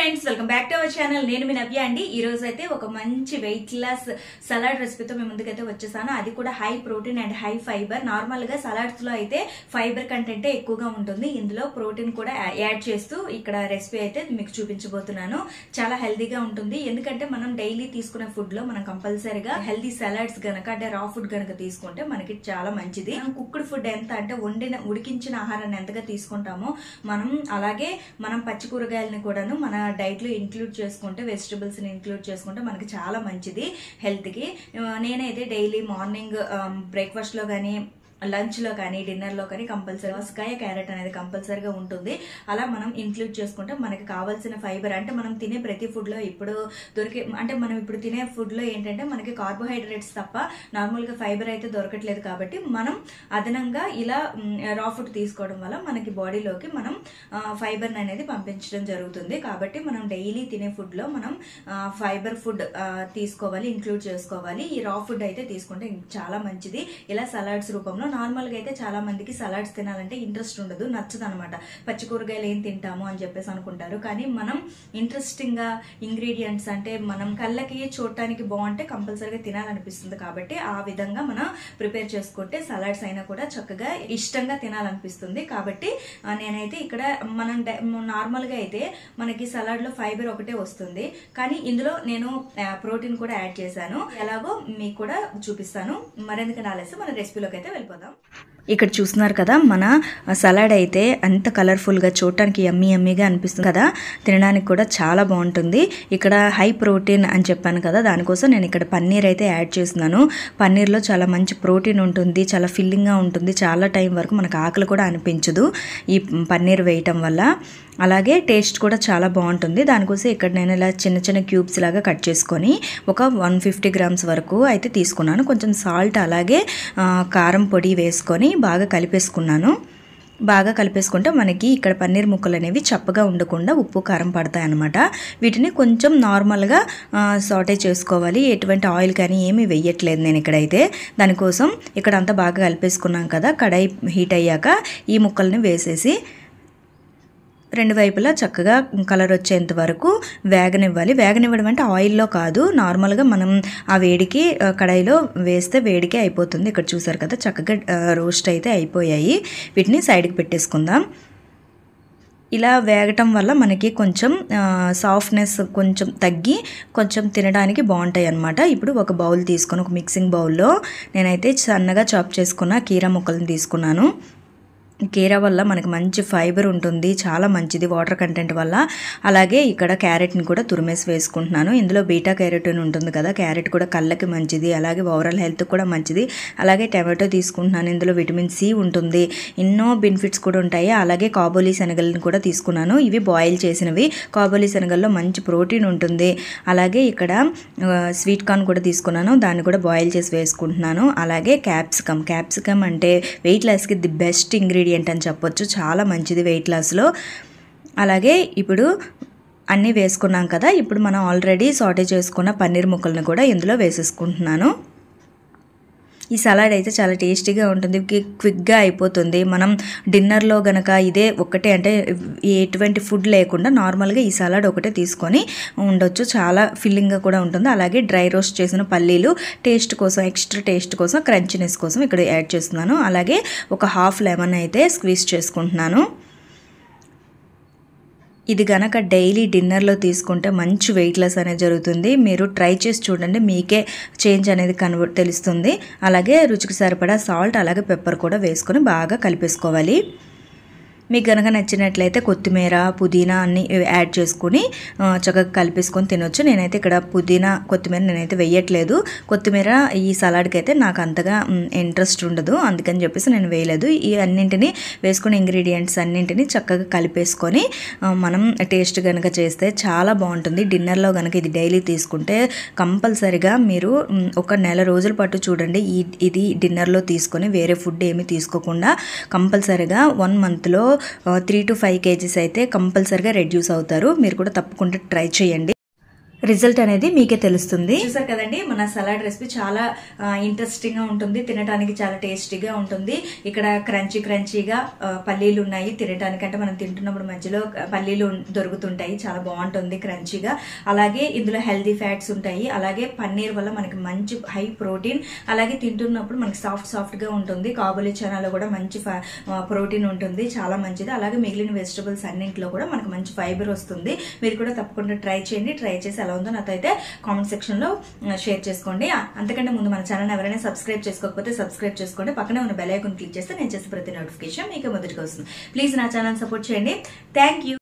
friends welcome back to our channel నేను మీ నవ్య అండి ఈ రోజు అయితే ఒక మంచి వెయిట్ లాస్ సలాడ్ రెసిపీతో మీ ముందుకైతే వచ్చేసాను అది కూడా high protein and high fibre normal గా సలాడ్స్ లో అయితే ఫైబర్ కంటెంట్ ఎక్కువగా ఉంటుంది ఇందులో ప్రోటీన్ కూడా యా- యాడ్ చేస్తూ ఇక్కడ రెసిపీ అయితే మీకు చూపించబోతున్నాను చాలా హెల్దీగా ఉంటుంది ఎందుకంటే మనం డైలీ తీసుకునే ఫుడ్ లో మనం కంపల్సరీగా హెల్దీ సలాడ్స్ గనక అంటే రా ఫుడ్ గనక తీసుకుంటే మనకి చాలా మంచిది మనం కుక్డ్ ఫుడ్ ఎంత అంటే వండిన ఉడికించిన ఆహారాన్ని ఎంతగా తీసుకుంటామో మనం అలాగే మనం పచ్చి కూరగాయలని కూడాను మన డైట్ లో ఇంక్లూడ్ చేసుకుంటే వెజిటబుల్స్ ని ఇంక్లూడ్ చేసుకుంటే మనకి చాలా మంచిది హెల్త్ కి ఆ, నేనైతే డైలీ మార్నింగ్ బ్రేక్ఫాస్ట్ లో కానీ లంచ్ లో కానీ డిన్నర్ లో కానీ కంపల్సరీ దోసకాయ క్యారెట్ అనేది కంపల్సరీగా ఉంటుంది అలా మనం ఇంక్లూడ్ చేసుకుంటే మనకి కావాల్సిన ఫైబర్ అంటే మనం తినే ప్రతి ఫుడ్ లో ఇప్పుడు దొరికే అంటే మనం ఇప్పుడు తినే ఫుడ్ లో ఏంటంటే మనకి కార్బోహైడ్రేట్స్ తప్ప నార్మల్ గా ఫైబర్ అయితే దొరకట్లేదు కాబట్టి మనం అదనంగా ఇలా రా ఫుడ్ తీసుకోవడం వల్ల మనకి బాడీలోకి మనం ఫైబర్ అనేది పంపించడం జరుగుతుంది కాబట్టి మనం డైలీ తినే ఫుడ్ లో మనం ఫైబర్ ఫుడ్ తీసుకోవాలి ఇంక్లూడ్ చేసుకోవాలి ఈ రా ఫుడ్ అయితే తీసుకుంటే చాలా మంచిది ఇలా సలాడ్స్ రూపంలో నార్మల్ గా అయితే చాలా మందికి సలాడ్స్ తినాలంటే ఇంట్రెస్ట్ ఉండదు నచ్చదు అనమాట పచ్చి కూరగాయలు ఏం తింటాము అని చెప్పేసి అనుకుంటారు కానీ మనం ఇంట్రెస్టింగ్ గా ఇంగ్రీడియంట్స్ అంటే మనం కళ్ళకి చూడటానికి బాగుంటే కంపల్సరీగా తినాలనిపిస్తుంది కాబట్టి ఆ విధంగా మనం ప్రిపేర్ చేసుకుంటే సలాడ్స్ అయినా కూడా చక్కగా ఇష్టంగా తినాలనిపిస్తుంది కాబట్టి ఆ, నేనైతే ఇక్కడ మనం నార్మల్ గా అయితే మనకి సలాడ్ లో ఫైబర్ ఒకటే వస్తుంది కానీ ఇందులో నేను ప్రోటీన్ కూడా యాడ్ చేశాను ఎలాగో మీకు కూడా చూపిస్తాను మరెందుకు ఆలస్యం మన రెసిపీలోకి అయితే వెళ్ళిపోదాం ఇక్కడ చూస్తున్నారు కదా మన సలాడ్ అయితే అంత కలర్ఫుల్గా చూడటానికి యమ్మీ యమ్మీగా అనిపిస్తుంది కదా తినడానికి కూడా చాలా బాగుంటుంది ఇక్కడ హై ప్రోటీన్ అని చెప్పాను కదా దానికోసం నేను ఇక్కడ పన్నీర్ అయితే యాడ్ చేస్తున్నాను పన్నీర్లో చాలా మంచి ప్రోటీన్ ఉంటుంది చాలా ఫిల్లింగ్గా ఉంటుంది చాలా టైం వరకు మనకు ఆకలి కూడా అనిపించదు ఈ పన్నీర్ వేయటం వల్ల అలాగే టేస్ట్ కూడా చాలా బాగుంటుంది దానికోసం ఇక్కడ నేను ఇలా చిన్న చిన్న క్యూబ్స్ లాగా కట్ చేసుకొని ఒక వన్ ఫిఫ్టీ గ్రామ్స్ వరకు అయితే తీసుకున్నాను కొంచెం సాల్ట్ అలాగే ఆ, కారం పొడి వేసుకొని బాగా కలిపేసుకున్నాను బాగా కలిపేసుకుంటే మనకి ఇక్కడ పన్నీర్ ముక్కలు అనేవి చప్పగా ఉండకుండా ఉప్పు కారం పడతాయి అన్నమాట వీటిని కొంచెం నార్మల్గా సాటే చేసుకోవాలి ఎటువంటి ఆయిల్ కానీ ఏమీ వెయ్యట్లేదు నేను ఇక్కడైతే దానికోసం ఇక్కడ అంతా బాగా కలిపేసుకున్నాం కదా కడాయి హీట్ అయ్యాక ఈ ముక్కల్ని వేసేసి రెండు వైపులా చక్కగా కలర్ వచ్చేంత వరకు వేగనివ్వాలి వేగనివ్వడం అంటే ఆయిల్లో కాదు నార్మల్గా మనం ఆ వేడికి ఆ, కడాయిలో వేస్తే వేడికి అయిపోతుంది ఇక్కడ చూసారు కదా చక్కగా రోస్ట్ అయితే అయిపోయాయి వీటిని సైడ్కి పెట్టేసుకుందాం ఇలా వేగటం వల్ల మనకి కొంచెం సాఫ్ట్నెస్ కొంచెం తగ్గి కొంచెం తినడానికి బాగుంటాయి అన్నమాట ఇప్పుడు ఒక బౌల్ తీసుకొని ఒక మిక్సింగ్ బౌల్లో నేనైతే సన్నగా చాప్ చేసుకున్న కీరా ముక్కలను తీసుకున్నాను కీరా వల్ల మనకి మంచి ఫైబర్ ఉంటుంది చాలా మంచిది వాటర్ కంటెంట్ వల్ల అలాగే ఇక్కడ క్యారెట్ని కూడా తురిమేసి వేసుకుంటున్నాను ఇందులో బీటా క్యారెటిన్ ఉంటుంది కదా క్యారెట్ కూడా కళ్ళకి మంచిది అలాగే ఓవరాల్ హెల్త్ కూడా మంచిది అలాగే టమాటో తీసుకుంటున్నాను ఇందులో విటమిన్ సి ఉంటుంది ఎన్నో బెనిఫిట్స్ కూడా ఉంటాయి అలాగే కాబోలీ శనగలను కూడా తీసుకున్నాను ఇవి బాయిల్ చేసినవి కాబోలీ శనగల్లో మంచి ప్రోటీన్ ఉంటుంది అలాగే ఇక్కడ ఆ, స్వీట్ కార్న్ కూడా తీసుకున్నాను దాన్ని కూడా బాయిల్ చేసి వేసుకుంటున్నాను అలాగే క్యాప్సికమ్ క్యాప్సికమ్ అంటే వెయిట్ లాస్కి ది బెస్ట్ ఇంగ్రీడియంట్ అని చెప్పొచ్చు చాలా మంచిది వెయిట్ లాస్లో అలాగే ఇప్పుడు అన్నీ వేసుకున్నాం కదా ఇప్పుడు మనం ఆల్రెడీ సాటే చేసుకున్న పన్నీర్ ముక్కలను కూడా ఇందులో వేసేసుకుంటున్నాను ఈ సలాడ్ అయితే చాలా టేస్టీగా ఉంటుంది క్వి- క్విక్గా అయిపోతుంది మనం డిన్నర్లో గనక ఇదే ఒక్కటే అంటే ఎటువంటి ఫుడ్ లేకుండా నార్మల్గా ఈ సలాడ్ ఒకటే తీసుకొని ఉండొచ్చు చాలా ఫిల్లింగ్గా కూడా ఉంటుంది అలాగే డ్రై రోస్ట్ చేసిన పల్లీలు టేస్ట్ కోసం ఎక్స్ట్రా టేస్ట్ కోసం క్రంచినెస్ కోసం ఇక్కడ యాడ్ చేస్తున్నాను అలాగే ఒక హాఫ్ లెమన్ అయితే స్క్వీజ్ చేసుకుంటున్నాను ఇది గనక డైలీ డిన్నర్లో తీసుకుంటే మంచి వెయిట్ లాస్ అనేది జరుగుతుంది మీరు ట్రై చేసి చూడండి మీకే చేంజ్ అనేది కనబ తెలుస్తుంది అలాగే రుచికి సరిపడా సాల్ట్ అలాగే పెప్పర్ కూడా వేసుకొని బాగా కలిపేసుకోవాలి మీకు కనుక నచ్చినట్లయితే కొత్తిమీర పుదీనా అన్ని యాడ్ చేసుకుని ఆ, చక్కగా కలిపేసుకొని తినొచ్చు నేనైతే ఇక్కడ పుదీనా కొత్తిమీర నేనైతే వేయట్లేదు కొత్తిమీర ఈ సలాడ్కి అయితే నాకు అంతగా ఇంట్రెస్ట్ ఉండదు అందుకని చెప్పేసి నేను వేయలేదు ఈ అన్నింటిని వేసుకుని ఇంగ్రీడియంట్స్ అన్నింటిని చక్కగా కలిపేసుకొని ఆ, మనం టేస్ట్ కనుక చేస్తే చాలా బాగుంటుంది డిన్నర్లో కనుక ఇది డైలీ తీసుకుంటే కంపల్సరిగా మీరు మ్, ఒక నెల రోజుల పాటు చూడండి ఈ ఇది డిన్నర్లో తీసుకొని వేరే ఫుడ్ ఏమీ తీసుకోకుండా కంపల్సరిగా వన్ మంత్లో త్రీ టు ఫైవ్ కేజీస్ అయితే కంపల్సరిగా రెడ్యూస్ అవుతారు మీరు కూడా తప్పకుండా ట్రై చేయండి రిజల్ట్ అనేది మీకే తెలుస్తుంది చూసారు కదండి మన సలాడ్ రెసిపీ చాలా ఇంట్రెస్టింగ్ గా ఉంటుంది తినడానికి చాలా టేస్టీగా ఉంటుంది ఇక్కడ క్రంచీ క్రంచీగా ఆ, పల్లీలు ఉన్నాయి తినడానికి అంటే మనం తింటున్నప్పుడు మధ్యలో పల్లీలు ఉన్- దొరుకుతుంటాయి చాలా బాగుంటుంది క్రంచీగా అలాగే ఇందులో హెల్దీ ఫ్యాట్స్ ఉంటాయి అలాగే పన్నీర్ వల్ల మనకి మంచి హై ప్రోటీన్ అలాగే తింటున్నప్పుడు మనకి సాఫ్ట్ సాఫ్ట్ గా ఉంటుంది కాబులి చనాలో కూడా మంచి ప్రోటీన్ ఉంటుంది చాలా మంచిది అలాగే మిగిలిన వెజిటబుల్స్ అన్నింటిలో కూడా మనకు మంచి ఫైబర్ వస్తుంది మీరు కూడా తప్పకుండా ట్రై చేయండి ట్రై చేసి ఎలా ఉందో నాతో అయితే కామెంట్ సెక్షన్ లో షేర్ చేసుకోండి ఆ, అంతకంటే ముందు మన ఛానల్ ఎవరైనా సబ్స్క్రైబ్ చేసుకోకపోతే సబ్స్క్రైబ్ చేసుకోండి పక్కనే ఉన్న బెల్ ఐకాన్ క్లిక్ చేస్తే నేను చేసే ప్రతి నోటిఫికేషన్ మీకు మొదటిగా వస్తుంది ప్లీజ్ నా ఛానల్ సపోర్ట్ చేయండి థ్యాంక్ యూ